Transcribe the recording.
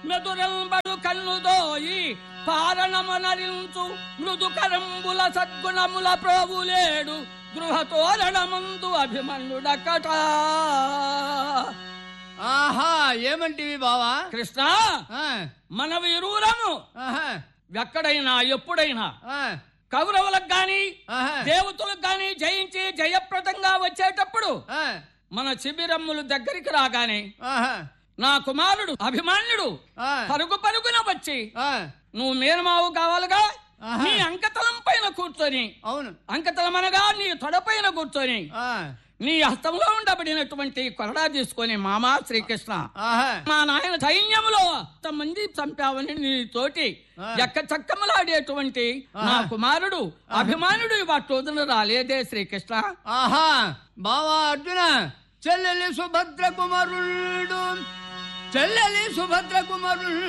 మెదురెంబడు కన్నుదోయి పారణమనరించు మృదుకరంబుల సద్గుణముల ప్రోవులేడు గృహ తోరణమందు అభిమన్యుడక్కట ఆహా ఏమంటివి బావా కృష్ణ ఆ, మన వీరూరము ఆహా, ఎక్కడైనా ఎప్పుడైనా ఆ, కౌరవులకు గాని ఆహా, దేవతలకు గాని జయించి జయప్రదంగా వచ్చేటప్పుడు ఆ, మన శిబిరమ్ములు దగ్గరికి రాగానే ఆహా, నా కుమారుడు అభిమాన్యుడు ఆ, పరుగు పరుగున వచ్చి ఆ, నువ్వు మేనమావు కావాలిగా ఆహా. నీ అంకతలం పైన కూర్చొని అవును అంకతలం అనగా నీ తొడపైన కూర్చొని ఆ, నీ హస్తంలో ఉండబడినటువంటి కొరడా తీసుకొని మామా శ్రీకృష్ణ ఆహా, మా నాయన సైన్యములో మంది చంపావని నీ తోటి ఆ. ఎక్క చక్కములాడేటువంటి నా ఆహా. కుమారుడు అభిమానుడు వాటోదున రాలేదే శ్రీకృష్ణ ఆహా బావా అర్జున చెల్లెలి సుభద్ర కుమారుడు చెల్లెలి సుభద్ర కుమారుడు